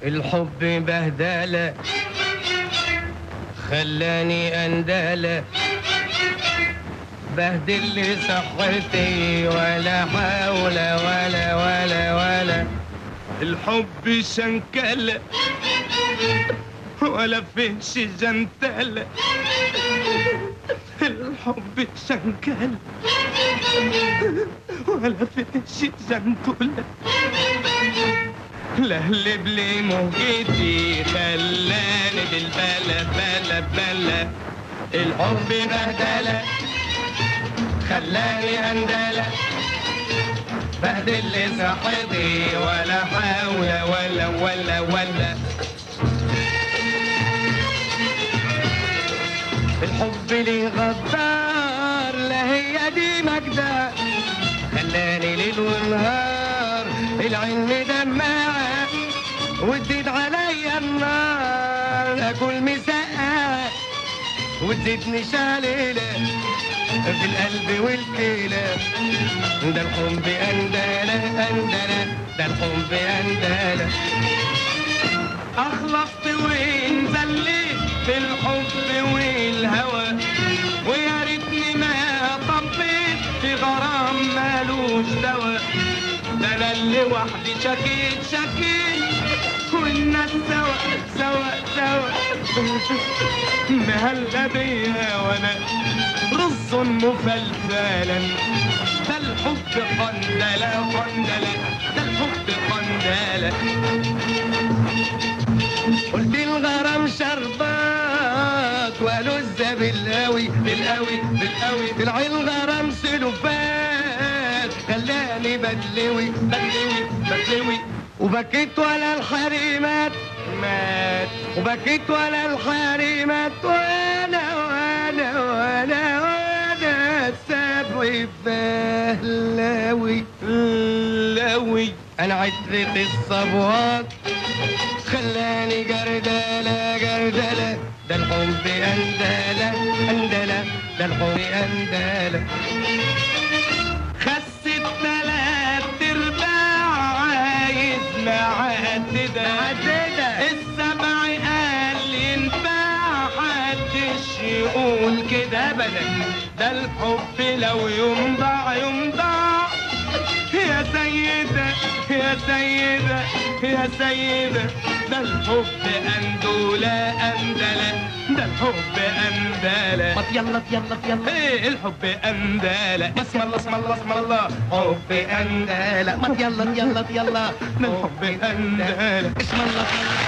الحب بهدلة خلاني أندلة بهدل لي صحتي ولا حول ولا ولا ولا الحب شنكلة ولا فيش جنتلة الحب شنكلة ولا فيش جنتلة لهلب لي موجتي خلاني بالبلا بلا بلا الحب بهدلة خلاني أندلة بهدل لي صحتي ولا حول ولا ولا ولا الحب لي غدار لا هي دي مجدة خلاني ليل ونهار العين مدمعة وتزيد عليا النار اكل مسقعة وتزيدني شعليلة في القلب والكلى ده الحب أندلة أندلة ده الحب أندلة أخلصت وين زليت في الحب والهوى ويا ريتني ما طبيت في غرام مالوش دوا ده انا اللي وحدي شكيت شكيت والناس سوا سوا سوا مهلا بيا وانا رص مفلفلا ده الحب قندلة قندلة ده الحب قندلة قلت الغرام شربات ولز بالقوي بالقوي بالقوي طلع الغرام سلوفات خلاني بدلوي بدلوي بدلوي وبكيت ولا الحريمات مات وبكيت ولا الحريمات وانا وانا وانا وانا سابعي بهلاوي لاوي انا عترة الصبوات خلاني جردلة جردلة ده الحب أندلة أندلة ده الحب أندلة خست تلات ارباع عايز معددة معددة السبع قال ينفع حدش يقول كده ابدا ده الحب لو يمضع يمضع يا سيدة يا سيدة يا سيدة ده الحب أندولة أندلة ده الحب أندلة ما يلا يلا يلا ايه الحب أندلة اسم الله اسم الله اسم الله حب أندلة ما يلا يلا يلا ده الحب أندلة اسم الله